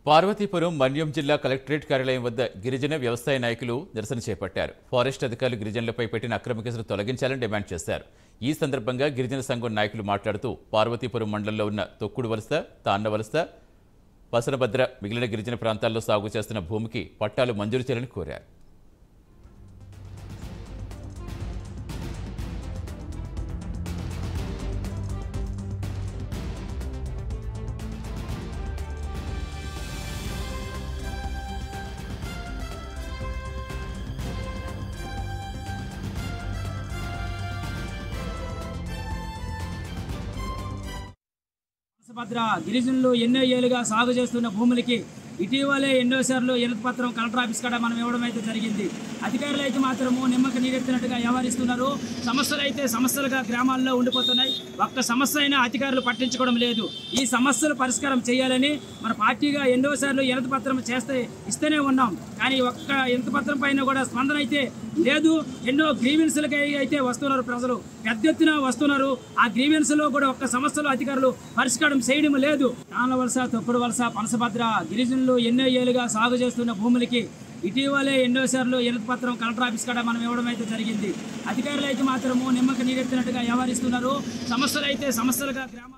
పార్వతీపురం మన్యం జిల్లా కలెక్టరేట్ కార్యాలయం వద్ద గిరిజన వ్యవసాయ నాయకులు నిరసన చేపట్టారు ఫారెస్ట్ అధికారులు గిరిజనులపై పెట్టిన అక్రమ కేసులు తొలగించాలని డిమాండ్ చేశారు ఈ సందర్భంగా గిరిజన సంఘం నాయకులు మాట్లాడుతూ పార్వతీపురం మండలంలో ఉన్న తొక్కుడు వలస తాన్న వలస పసనభద్ర మిగిలిన గిరిజన ప్రాంతాల్లో సాగు చేస్తున్న భూమికి పట్టాలు మంజూరు చేయాలని కోరారు భద్ర గిరిజనులు ఎన్నో ఏళ్ళుగా సాగు చేస్తున్న భూములకి ఇటీవలే ఎన్నోసార్లు ఎనతి పత్రం కలెక్టర్ ఆఫీస్ కాడ మనం ఇవ్వడం అయితే జరిగింది అధికారులు అయితే మాత్రము నిమ్మక నీరెత్తినట్టుగా వ్యవహరిస్తున్నారు సమస్యలు అయితే సమస్యలుగా గ్రామాల్లో ఉండిపోతున్నాయి ఒక్క సమస్య అయినా అధికారులు పట్టించుకోవడం లేదు ఈ సమస్యలు పరిష్కారం చేయాలని మన పార్టీగా ఎన్నోసార్లు ఎనతి పత్రం చేస్తే ఇస్తూనే ఉన్నాం కానీ ఒక్క ఎనతి పత్రం పైన కూడా స్పందన అయితే లేదు ఎన్నో గ్రీవెన్స్లకి అయితే వస్తున్నారు ప్రజలు పెద్ద ఎత్తున వస్తున్నారు ఆ గ్రీవెన్స్ లో కూడా ఒక్క సమస్యలు అధికారులు పరిష్కారం చేయడం లేదు నాన్న వలస తొక్కుడు వలస పనసభద్ర గిరిజనులు ఎన్నో ఏళ్ళుగా సాగు చేస్తున్న భూములకి ఇటీవలే ఎన్నోసార్లు ఎనతి పత్రం కలెక్టర్ ఆఫీస్ కాడ మనం ఇవ్వడం అయితే జరిగింది అధికారులు అయితే మాత్రము నిమ్మక నీరెత్తినట్టుగా వ్యవహరిస్తున్నారు సమస్యలు అయితే సమస్యలుగా గ్రామ